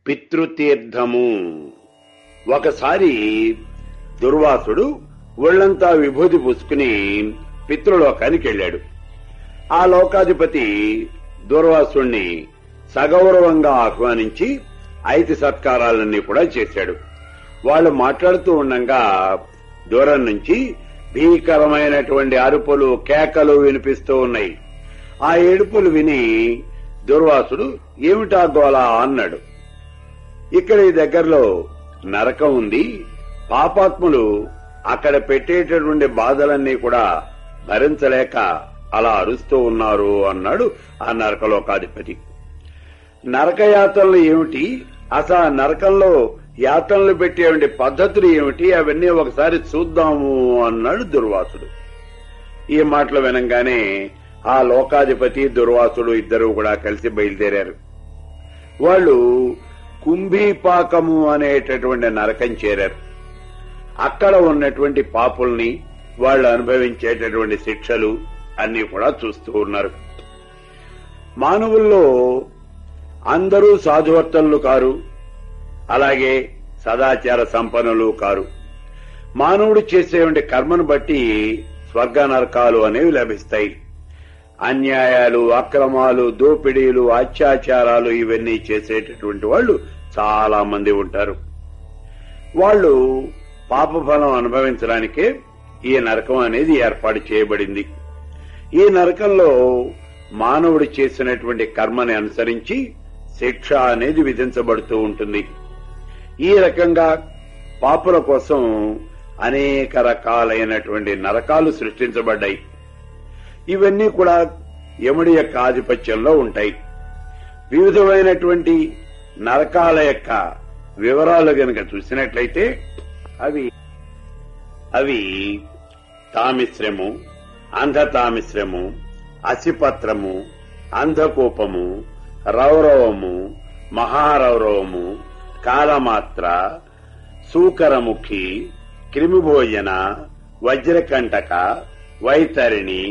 పితృతీర్థము ఒకసారి దుర్వాసుడు ఒళ్ళంతా విభూతి పూసుకుని పితృలోకానికి వెళ్ళాడు ఆ లోకాధిపతి దుర్వాసుణ్ణి సగౌరవంగా ఆహ్వానించి ఐతి సత్కారాలన్నీ కూడా చేశాడు వాళ్ళు మాట్లాడుతూ ఉండగా దూరం నుంచి భీకరమైనటువంటి అరుపులు కేకలు వినిపిస్తూ ఉన్నాయి ఆ ఏడుపులు విని దుర్వాసుడు ఏమిటా గోళ అన్నాడు ఇక్కడ ఈ దగ్గరలో నరకం ఉంది పాపాత్ములు అక్కడ పెట్టేటటువంటి బాధలన్నీ కూడా భరించలేక అలా అరుస్తూ ఉన్నారు అన్నాడు ఆ నరకలోకాధిపతి నరకయాతనలు ఏమిటి అసలు ఆ నరకంలో యాతనలు పెట్టేటువంటి పద్ధతులు ఏమిటి అవన్నీ ఒకసారి చూద్దాము అన్నాడు దుర్వాసుడు ఈ మాటలు వినంగానే ఆ లోకాధిపతి దుర్వాసుడు ఇద్దరు కూడా కలిసి బయలుదేరారు వాళ్ళు కుంభీపాకము అనేటటువంటి నరకం చేరారు అక్కడ ఉన్నటువంటి పాపుల్ని వాళ్ళు అనుభవించేటటువంటి శిక్షలు అన్ని కూడా చూస్తూ ఉన్నారు మానవుల్లో అందరూ సాధువర్తనులు కారు అలాగే సదాచార సంపన్నులు కారు మానవుడు చేసేటువంటి కర్మను బట్టి స్వర్గ నరకాలు అనేవి లభిస్తాయి అన్యాయాలు అక్రమాలు దోపిడీలు అత్యాచారాలు ఇవన్నీ చేసేటటువంటి వాళ్ళు చాలా మంది ఉంటారు వాళ్ళు పాపఫలం అనుభవించడానికే ఈ నరకం అనేది ఏర్పాటు చేయబడింది ఈ నరకంలో మానవుడు చేసినటువంటి కర్మని అనుసరించి శిక్ష అనేది విధించబడుతూ ఉంటుంది ఈ రకంగా పాపుల కోసం అనేక రకాలైనటువంటి నరకాలు సృష్టించబడ్డాయి ఇవన్నీ కూడా యముడి యొక్క ఆధిపత్యంలో ఉంటాయి వివిధమైనటువంటి నరకాల యొక్క వివరాలు గనక చూసినట్లయితే అవి అవి తామిశ్రము అంధతామిశ్రము అసిపత్రము అంధకూపము రౌరవము మహారౌరవము కాలమాత్ర సూకరముఖి క్రిమిభోజన వజ్రకంటక వైతరిణి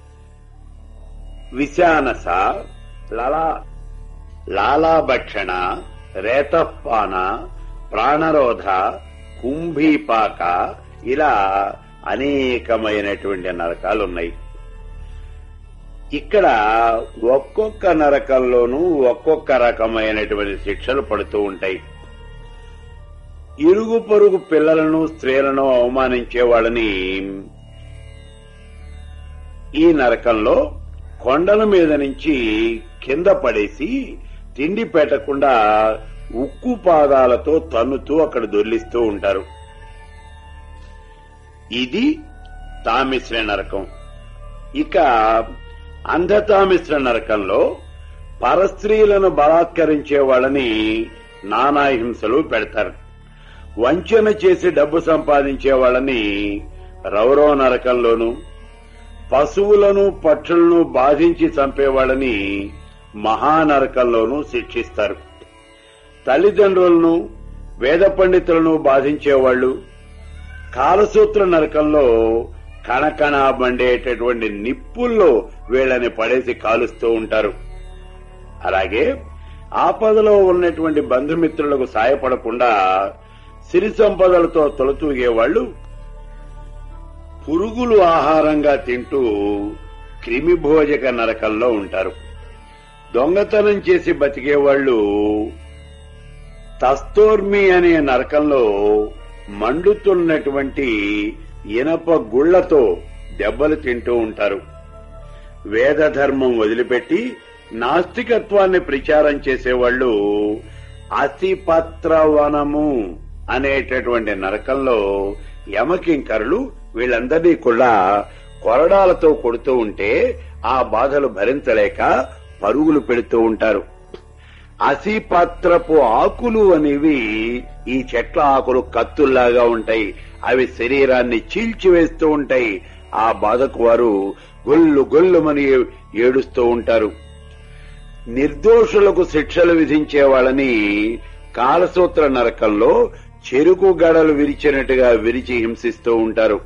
విశానస లలా లాలాభక్షణ రేతపాన ప్రాణరోధ కుంభీపాక ఇలా అనేకమైనటువంటి నరకాలు ఉన్నాయి ఇక్కడ ఒక్కొక్క నరకంలోనూ ఒక్కొక్క రకమైనటువంటి శిక్షలు పడుతూ ఉంటాయి ఇరుగు పొరుగు పిల్లలను స్త్రీలను అవమానించే వాళ్ళని ఈ నరకంలో కొండల మీద నుంచి కింద పడేసి తిండి పెట్టకుండా ఉక్కు పాదాలతో తన్నుతూ అక్కడ దొర్లిస్తూ ఉంటారు ఇది తామిశ్ర నరకం ఇక అంధతామిశ్ర నరకంలో పరస్త్రీలను బలాత్కరించే వాళ్ళని నానా హింసలు పెడతారు వంచన చేసి డబ్బు సంపాదించే వాళ్ళని రౌరవ నరకంలోను పశువులను పక్షులను బాధించి చంపేవాళ్ళని మహానరకంలోనూ శిక్షిస్తారు తల్లిదండ్రులను వేద పండితులను బాధించేవాళ్లు కాలసూత్ర నరకంలో కణకణ మండేటటువంటి నిప్పుల్లో వీళ్ళని పడేసి కాలుస్తూ ఉంటారు అలాగే ఆపదలో ఉన్నటువంటి బంధుమిత్రులకు సాయపడకుండా సిరి సంపదలతో తొలతూగేవాళ్లు పురుగులు ఆహారంగా తింటూ క్రిమిభోజక నరకంలో ఉంటారు దొంగతనం చేసి బతికేవాళ్లు తస్తోర్మి అనే నరకంలో మండుతున్నటువంటి ఇనప గుళ్లతో దెబ్బలు తింటూ ఉంటారు వేద ధర్మం వదిలిపెట్టి నాస్తికత్వాన్ని ప్రచారం చేసేవాళ్లు అతిపత్రవనము అనేటటువంటి నరకంలో యమకింకరులు వీళ్ళందరినీ కూడా కొరడాలతో కొడుతూ ఉంటే ఆ బాధలు భరించలేక పరుగులు పెడుతూ ఉంటారు అసిపత్రపు ఆకులు అనేవి ఈ చెట్ల ఆకులు కత్తుల్లాగా ఉంటాయి అవి శరీరాన్ని చీల్చివేస్తూ ఉంటాయి ఆ బాధకు వారు గొల్లు గొల్లుమని ఏడుస్తూ ఉంటారు నిర్దోషులకు శిక్షలు విధించే వాళ్ళని కాలసూత్ర నరకంలో చెరుకు గడలు విరిచినట్టుగా విరిచి హింసిస్తూ ఉంటారు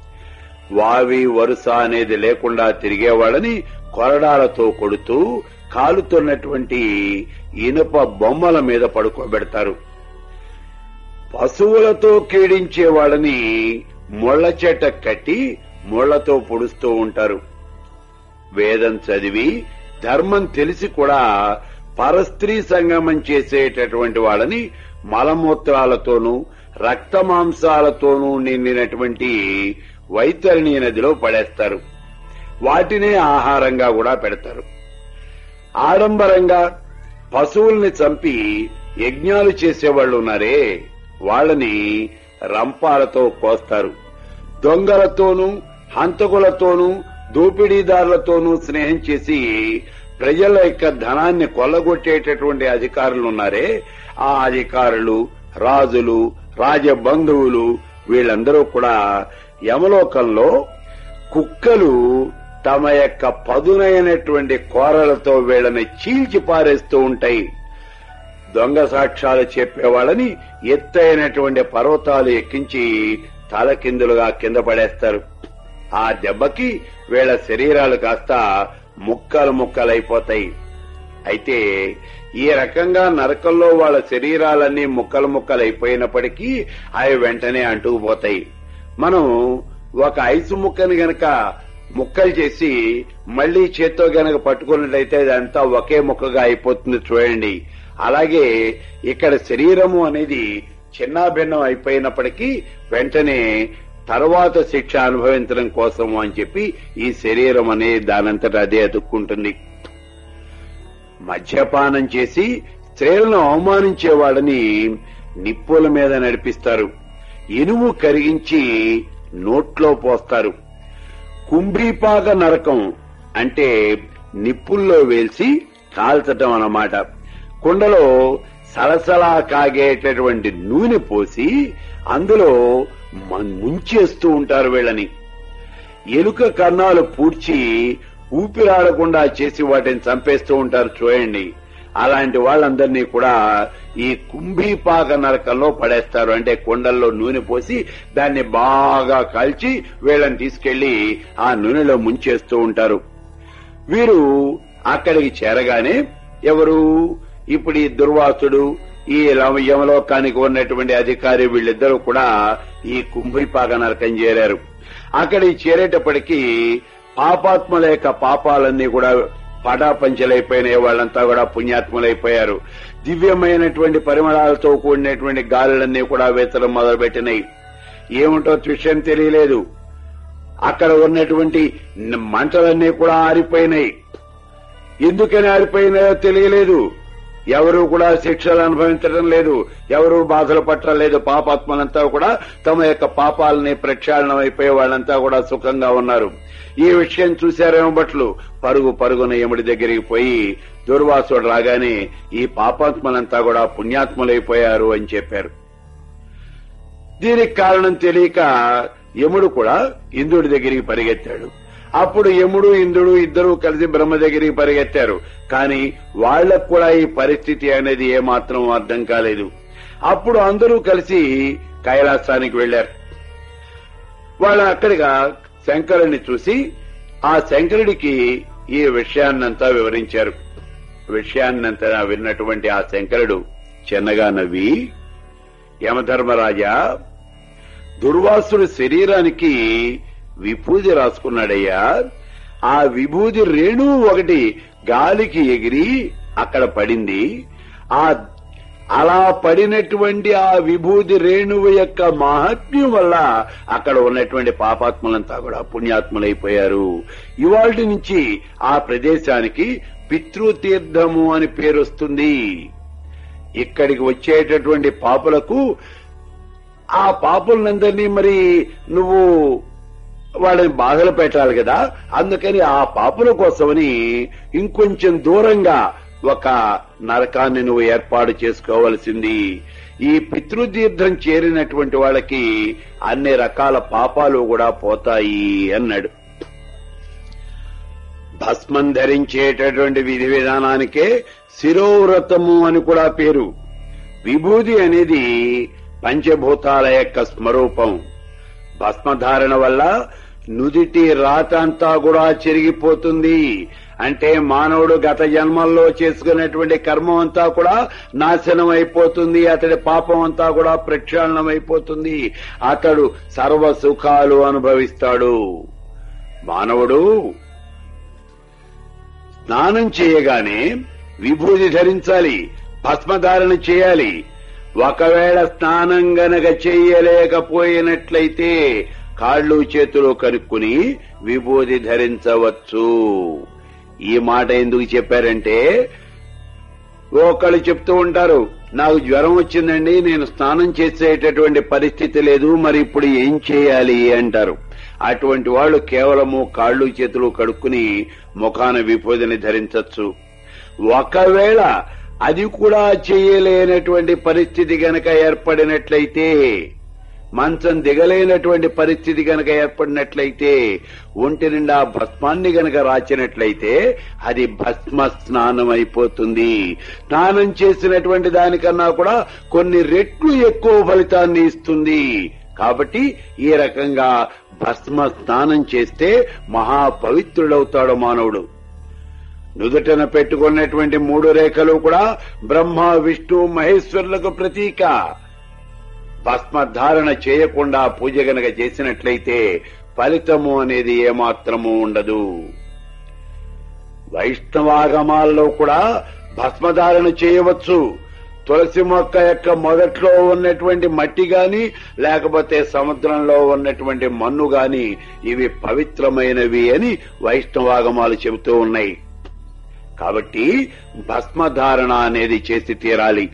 వావి వరుస అనేది లేకుండా తిరిగేవాళ్ళని కొరడాలతో కొడుతూ కాలుతున్నటువంటి ఇనుప బొమ్మల మీద పడుకోబెడతారు పశువులతో కీడించే వాళ్ళని ముళ్ల చెట్ట కట్టి ముళ్లతో పొడుస్తూ ఉంటారు వేదం చదివి ధర్మం తెలిసి కూడా పరస్త్రీ సంగమం చేసేటటువంటి వాళ్ళని మలమూత్రాలతోనూ రక్త మాంసాలతోనూ నిండినటువంటి వైతరణి నదిలో పడేస్తారు వాటినే ఆహారంగా కూడా పెడతారు ఆడంబరంగా పశువుల్ని చంపి యజ్ఞాలు చేసేవాళ్ళు ఉన్నారే వాళ్ళని రంపాలతో కోస్తారు దొంగలతోనూ హంతకులతోనూ దోపిడీదారులతోనూ స్నేహం చేసి ప్రజల యొక్క ధనాన్ని కొల్లగొట్టేటటువంటి అధికారులు ఉన్నారే ఆ అధికారులు రాజులు రాజబంధువులు వీళ్ళందరూ కూడా యమలోకంలో కుక్కలు తమ యొక్క పదునైనటువంటి కోరలతో వీళ్ళని చీల్చి పారేస్తూ ఉంటాయి దొంగ సాక్ష్యాలు చెప్పేవాళ్ళని ఎత్తైనటువంటి పర్వతాలు ఎక్కించి తలకిందులుగా కింద పడేస్తారు ఆ దెబ్బకి వీళ్ళ శరీరాలు కాస్త ముక్కలు ముక్కలైపోతాయి అయితే ఈ రకంగా నరకంలో వాళ్ళ శరీరాలన్నీ ముక్కలు ముక్కలైపోయినప్పటికీ అవి వెంటనే అంటుకుపోతాయి మనం ఒక ఐసు ముక్కని గనక ముక్కలు చేసి మళ్లీ చేత్తో గనక పట్టుకున్నట్లయితే అదంతా ఒకే ముక్కగా అయిపోతుంది చూడండి అలాగే ఇక్కడ శరీరము అనేది చిన్నాభిన్నం అయిపోయినప్పటికీ వెంటనే తర్వాత శిక్ష అనుభవించడం కోసము అని చెప్పి ఈ శరీరం అనేది దానంతట అదే అతుక్కుంటుంది మద్యపానం చేసి స్త్రీలను అవమానించే వాళ్ళని నిప్పుల మీద నడిపిస్తారు ఇనుము కరిగించి నోట్లో పోస్తారు కుంభీపాక నరకం అంటే నిప్పుల్లో వేల్చి కాల్చటం అన్నమాట కుండలో సలసలా కాగేటటువంటి నూనె పోసి అందులో మన్- ముంచేస్తూ ఉంటారు వీళ్ళని ఎలుక కన్నాలు పూడ్చి ఊపిరాడకుండా చేసి వాటిని చంపేస్తూ ఉంటారు చూడండి అలాంటి వాళ్ళందరినీ కూడా ఈ కుంభీపాక నరకంలో పడేస్తారు అంటే కుండల్లో నూనె పోసి దాన్ని బాగా కాల్చి వీళ్ళని తీసుకెళ్లి ఆ నూనెలో ముంచేస్తూ ఉంటారు వీరు అక్కడికి చేరగానే ఎవరు ఇప్పుడు ఈ దుర్వాసుడు ఈ లవ- యమలోకానికి ఉన్నటువంటి అధికారి వీళ్ళిద్దరూ కూడా ఈ కుంభిపాక నరకం చేరారు అక్కడికి చేరేటప్పటికీ పాపాత్మల యొక్క పాపాలన్నీ కూడా పటాపంచలైపోయినాయి వాళ్ళంతా కూడా పుణ్యాత్ములైపోయారు దివ్యమైనటువంటి పరిమళాలతో కూడినటువంటి గాలులన్నీ కూడా వేతడం మొదలుపెట్టినాయి ఏమిటో విషయం తెలియలేదు అక్కడ ఉన్నటువంటి న- మంటలన్నీ కూడా ఆరిపోయినాయి ఎందుకని ఆరిపోయినాయో తెలియలేదు ఎవరు కూడా శిక్షలు అనుభవించడం లేదు ఎవరు బాధలు పట్టలేదు పాపాత్మలంతా కూడా తమ యొక్క పాపాలని ప్రక్షాళనం అయిపోయే వాళ్ళంతా కూడా సుఖంగా ఉన్నారు ఈ విషయం చూశారేమో బట్లు పరుగు పరుగున యముడి దగ్గరికి పోయి దుర్వాసుడు రాగానే ఈ పాపాత్మలంతా కూడా పుణ్యాత్ములైపోయారు అని చెప్పారు దీనికి కారణం తెలియక యముడు కూడా ఇంద్రుడి దగ్గరికి పరిగెత్తాడు అప్పుడు యముడు ఇంద్రుడు ఇద్దరూ కలిసి బ్రహ్మ దగ్గరికి పరిగెత్తారు కానీ వాళ్లకు కూడా ఈ పరిస్థితి అనేది ఏమాత్రం అర్థం కాలేదు అప్పుడు అందరూ కలిసి కైలాసానికి వెళ్లారు వాళ్ళు అక్కడిగా శంకరుని చూసి ఆ శంకరుడికి ఈ విషయాన్నంతా వివరించారు విషయాన్నంతా విన్నటువంటి ఆ శంకరుడు చిన్నగా నవ్వి యమధర్మరాజా దుర్వాసుడి శరీరానికి విభూది రాసుకున్నాడయ్యా ఆ విభూది రేణువు ఒకటి గాలికి ఎగిరి అక్కడ పడింది ఆ అలా పడినటువంటి ఆ విభూది రేణువు యొక్క మహాత్మ్యం వల్ల అక్కడ ఉన్నటువంటి పాపాత్ములంతా కూడా పుణ్యాత్ములైపోయారు ఇవాటి నుంచి ఆ ప్రదేశానికి పితృతీర్థము అని పేరు వస్తుంది ఇక్కడికి వచ్చేటటువంటి పాపులకు ఆ పాపులందరినీ మరి నువ్వు వాళ్ళని బాధలు పెట్టాలి కదా అందుకని ఆ పాపుల కోసమని ఇంకొంచెం దూరంగా ఒక నరకాన్ని నువ్వు ఏర్పాటు చేసుకోవలసింది ఈ పితృతీర్థం చేరినటువంటి వాళ్ళకి అన్ని రకాల పాపాలు కూడా పోతాయి అన్నాడు భస్మం ధరించేటటువంటి విధి విధానానికే శిరోవ్రతము అని కూడా పేరు విభూది అనేది పంచభూతాల యొక్క స్వరూపం భస్మధారణ వల్ల నుదిటి రాత అంతా కూడా చెరిగిపోతుంది అంటే మానవుడు గత జన్మల్లో చేసుకున్నటువంటి కర్మం అంతా కూడా నాశనం అయిపోతుంది అతడి పాపం అంతా కూడా ప్రక్షాళనం అయిపోతుంది అతడు సర్వ సుఖాలు అనుభవిస్తాడు మానవుడు స్నానం చేయగానే విభూతి ధరించాలి భస్మధారణ చేయాలి ఒకవేళ స్నానం గనక చేయలేకపోయినట్లయితే కాళ్ళు చేతులు కనుక్కుని విభూతి ధరించవచ్చు ఈ మాట ఎందుకు చెప్పారంటే ఒకళ్ళు చెప్తూ ఉంటారు నాకు జ్వరం వచ్చిందండి నేను స్నానం చేసేటటువంటి పరిస్థితి లేదు మరి ఇప్పుడు ఏం చేయాలి అంటారు అటువంటి వాళ్ళు కేవలము కాళ్ళు చేతులు కడుక్కుని ముఖాన విభూతిని ధరించవచ్చు ఒకవేళ అది కూడా చేయలేనటువంటి పరిస్థితి గనక ఏర్పడినట్లయితే మంచం దిగలేనటువంటి పరిస్థితి గనక ఏర్పడినట్లయితే ఒంటి నిండా భస్మాన్ని గనక రాచినట్లయితే అది భస్మ స్నానం అయిపోతుంది స్నానం చేసినటువంటి దానికన్నా కూడా కొన్ని రెట్లు ఎక్కువ ఫలితాన్ని ఇస్తుంది కాబట్టి ఈ రకంగా భస్మ స్నానం చేస్తే మహా పవిత్రుడవుతాడు మానవుడు నుదుటన పెట్టుకున్నటువంటి మూడు రేఖలు కూడా బ్రహ్మ విష్ణు మహేశ్వరులకు ప్రతీక భస్మధారణ చేయకుండా పూజ గనక చేసినట్లయితే ఫలితము అనేది ఏమాత్రము ఉండదు వైష్ణవాగమాల్లో కూడా భస్మధారణ చేయవచ్చు తులసి మొక్క యొక్క మొదట్లో ఉన్నటువంటి మట్టి గాని లేకపోతే సముద్రంలో ఉన్నటువంటి మన్ను గాని ఇవి పవిత్రమైనవి అని వైష్ణవాగమాలు చెబుతూ ఉన్నాయి కాబట్టి భస్మధారణ అనేది చేసి తీరాలి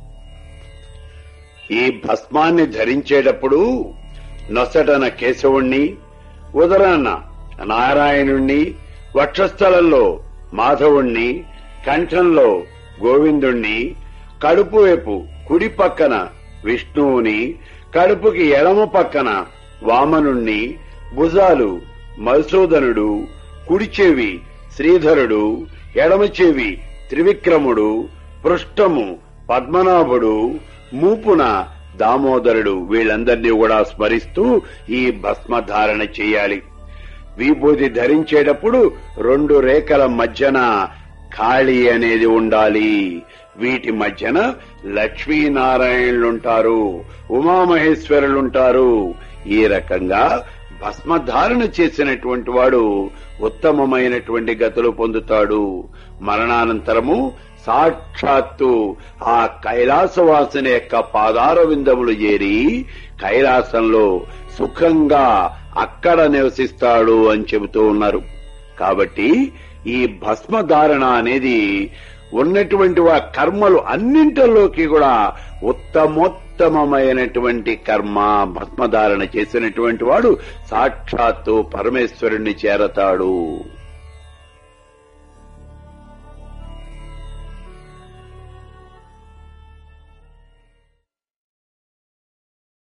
ఈ భస్మాన్ని ధరించేటప్పుడు నొసటన కేశవుణ్ణి ఉదరాన నారాయణుణ్ణి వక్షస్థలంలో మాధవుణ్ణి కంఠంలో గోవిందుణ్ణి కడుపు వైపు కుడి పక్కన విష్ణువుని కడుపుకి ఎడమ పక్కన వామనుణ్ణి భుజాలు మధుసూదనుడు కుడి చెవి శ్రీధరుడు ఎడమ చెవి త్రివిక్రముడు పృష్ఠము పద్మనాభుడు మూపున దామోదరుడు వీళ్ళందరినీ కూడా స్మరిస్తూ ఈ భస్మధారణ చేయాలి విభూతి ధరించేటప్పుడు రెండు రేఖల మధ్యన ఖాళీ అనేది ఉండాలి వీటి మధ్యన లక్ష్మీనారాయణులుంటారు ఉమామహేశ్వరులుంటారు ఈ రకంగా భస్మధారణ చేసినటువంటి వాడు ఉత్తమమైనటువంటి గతులు పొందుతాడు మరణానంతరము సాక్షాత్తు ఆ కైలాసవాసుని యొక్క పాదార విందములు చేరి కైలాసంలో సుఖంగా అక్కడ నివసిస్తాడు అని చెబుతూ ఉన్నారు కాబట్టి ఈ భస్మధారణ అనేది ఉన్నటువంటి ఆ కర్మలు అన్నింటిలోకి కూడా ఉత్తమోత్తమమైనటువంటి కర్మ భస్మధారణ చేసినటువంటి వాడు సాక్షాత్తు పరమేశ్వరుణ్ణి చేరతాడు